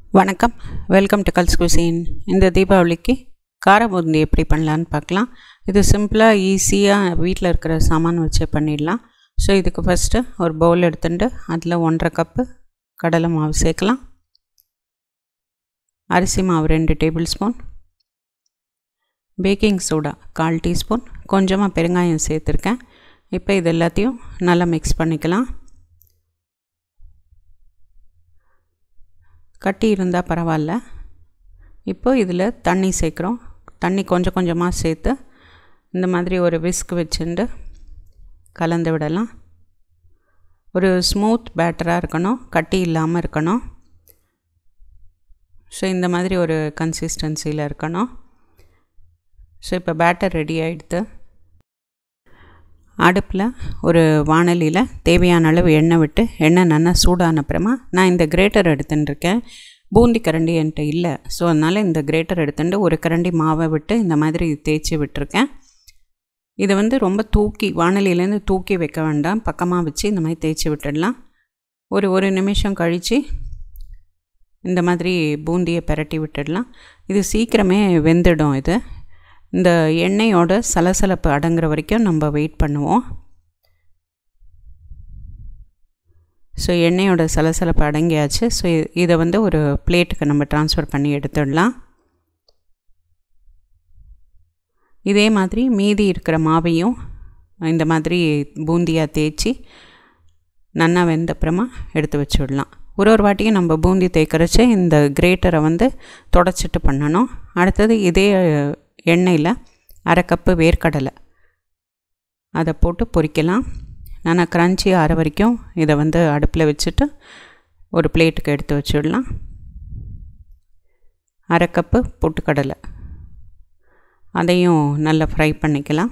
வணக்கம் welcome to culls cuisine இந்த தீபாவளிக்கு கார பூந்தி எப்படி பண்ணலான்னு பார்க்கலாம் இது சிம்பிளாக ஈஸியாக வீட்டில் இருக்கிற சாமான் வச்சு பண்ணிடலாம் ஸோ இதுக்கு ஃபஸ்ட்டு ஒரு பவுல் எடுத்துட்டு அதில் ஒன்றரை கப்பு கடலை மாவு சேர்க்கலாம் அரிசி மாவு ரெண்டு டேபிள் ஸ்பூன் பேக்கிங் சோடா கால் டீஸ்பூன் கொஞ்சமாக பெருங்காயம் சேர்த்துருக்கேன் இப்போ இது எல்லாத்தையும் நல்லா மிக்ஸ் பண்ணிக்கலாம் கட்டி இருந்தால் பரவாயில்ல இப்போ இதில் தண்ணி சேர்க்குறோம் தண்ணி கொஞ்சம் கொஞ்சமாக சேர்த்து இந்த மாதிரி ஒரு விஸ்க் வச்சுட்டு கலந்து விடலாம் ஒரு ஸ்மூத் பேட்டராக இருக்கணும் கட்டி இல்லாமல் இருக்கணும் ஸோ இந்த மாதிரி ஒரு கன்சிஸ்டன்சியில் இருக்கணும் ஸோ இப்போ பேட்டர் ரெடி ஆகிடுது அடுப்பில் ஒரு வானலியில் தேவையான அளவு எண்ணெய் விட்டு எண்ணெய் நல்லா சூடான அப்புறமா நான் இந்த கிரேட்டர் எடுத்துட்டுருக்கேன் பூந்தி கரண்டி என்கிட்ட இல்லை ஸோ அதனால் இந்த கிரேட்டர் எடுத்துட்டு ஒரு கரண்டி மாவை விட்டு இந்த மாதிரி தேய்ச்சி விட்டுருக்கேன் இதை வந்து ரொம்ப தூக்கி வானலியிலேருந்து தூக்கி வைக்க வேண்டாம் பக்கமாக வச்சு இந்த மாதிரி தேய்ச்சி விட்டுடலாம் ஒரு ஒரு நிமிஷம் கழித்து இந்த மாதிரி பூந்தியை பரட்டி விட்டுடலாம் இது சீக்கிரமே வெந்துடும் இது இந்த எண்ணெயோட சலசலப்பு அடங்குற வரைக்கும் நம்ம வெயிட் பண்ணுவோம் ஸோ எண்ணெயோட சலசலப்பு அடங்கியாச்சு ஸோ இதை வந்து ஒரு பிளேட்டுக்கு நம்ம ட்ரான்ஸ்ஃபர் பண்ணி எடுத்துடலாம் இதே மாதிரி மீதி இருக்கிற மாவையும் இந்த மாதிரி பூந்தியாக தேய்ச்சி நன்னா வெந்தப்புறமா எடுத்து வச்சுடலாம் ஒரு ஒரு வாட்டியும் நம்ம பூந்தி தேய்க்கறச்சே இந்த கிரேட்டரை வந்து தொடச்சிட்டு பண்ணணும் அடுத்தது இதே எண்ணெயில் அரை கப்பு வேர்க்கடலை அதை போட்டு பொரிக்கலாம் நான் க்ரன்ச்சி ஆற வரைக்கும் இதை வந்து அடுப்பில் வச்சுட்டு ஒரு பிளேட்டுக்கு எடுத்து வச்சிடலாம் அரை கப்பு பொட்டுக்கடலை அதையும் நல்லா ஃப்ரை பண்ணிக்கலாம்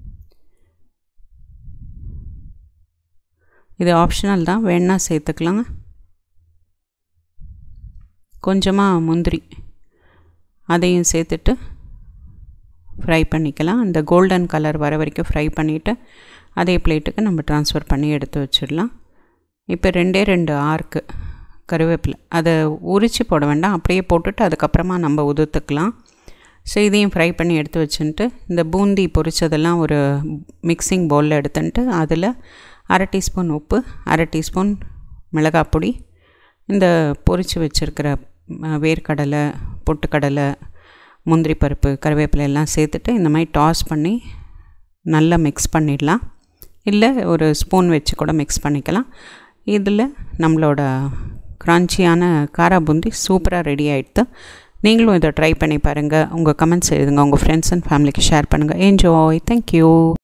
இது ஆப்ஷனல் தான் வேணால் சேர்த்துக்கலாங்க கொஞ்சமாக முந்திரி அதையும் சேர்த்துட்டு ஃப்ரை பண்ணிக்கலாம் அந்த கோல்டன் கலர் வர வரைக்கும் ஃப்ரை பண்ணிவிட்டு அதே பிளேட்டுக்கு நம்ம ட்ரான்ஸ்ஃபர் பண்ணி எடுத்து வச்சிடலாம் இப்போ ரெண்டே ரெண்டு ஆர்க்கு கருவேப்பிலை அதை உரித்து போட வேண்டாம் அப்படியே போட்டுட்டு அதுக்கப்புறமா நம்ம உதுத்துக்கலாம் ஸோ இதையும் ஃப்ரை பண்ணி எடுத்து வச்சுட்டு இந்த பூந்தி பொரிச்சதெல்லாம் ஒரு மிக்சிங் பவுலில் எடுத்துன்ட்டு அதில் அரை டீஸ்பூன் உப்பு அரை டீஸ்பூன் மிளகாய் பொடி இந்த பொரித்து வச்சுருக்கிற வேர்க்கடலை பொட்டுக்கடலை முந்திரி பருப்பு கருவேப்பிலை எல்லாம் சேர்த்துட்டு இந்த மாதிரி டாஸ் பண்ணி நல்லா மிக்ஸ் பண்ணிடலாம் இல்லை ஒரு ஸ்பூன் வச்சு கூட மிக்ஸ் பண்ணிக்கலாம் இதில் நம்மளோட க்ரான்ச்சியான காரா பூந்தி சூப்பராக ரெடி ஆகிடுது நீங்களும் இதை ட்ரை பண்ணி பாருங்கள் உங்கள் கமெண்ட்ஸ் எழுதுங்க உங்கள் ஃப்ரெண்ட்ஸ் அண்ட் ஃபேமிலிக்கு ஷேர் பண்ணுங்கள் என்ஜாய் தேங்க்யூ